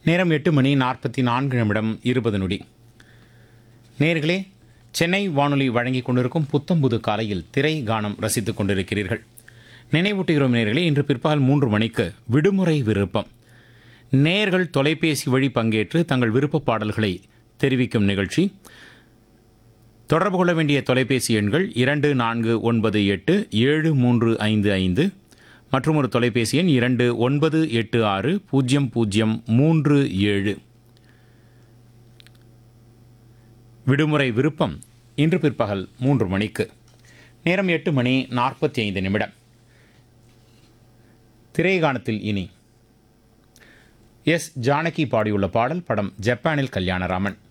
நேரம் எட்டு மணி நாற்பத்தி நான்கு நிமிடம் இருபது நொடி நேர்களே சென்னை வானொலி வழங்கிக் கொண்டிருக்கும் புத்தம்புது காலையில் திரை கானம் ரசித்துக் கொண்டிருக்கிறீர்கள் நினைவூட்டுகிறோம் நேர்களே இன்று பிற்பகல் மூன்று மணிக்கு விடுமுறை விருப்பம் நேர்கள் தொலைபேசி வழி பங்கேற்று தங்கள் விருப்ப பாடல்களை தெரிவிக்கும் நிகழ்ச்சி தொடர்பு கொள்ள வேண்டிய தொலைபேசி எண்கள் இரண்டு நான்கு ஒன்பது எட்டு ஏழு மூன்று ஐந்து ஐந்து மற்றும் ஒரு தொலைபேசி எண் இரண்டு ஒன்பது எட்டு ஆறு பூஜ்ஜியம் பூஜ்ஜியம் மூன்று ஏழு விடுமுறை விருப்பம் இன்று பிற்பகல் மூன்று மணிக்கு நேரம் எட்டு மணி நாற்பத்தி ஐந்து நிமிடம் திரைகாணத்தில் இனி எஸ் ஜானகி பாடியுள்ள பாடல் படம் ஜப்பானில் கல்யாணராமன்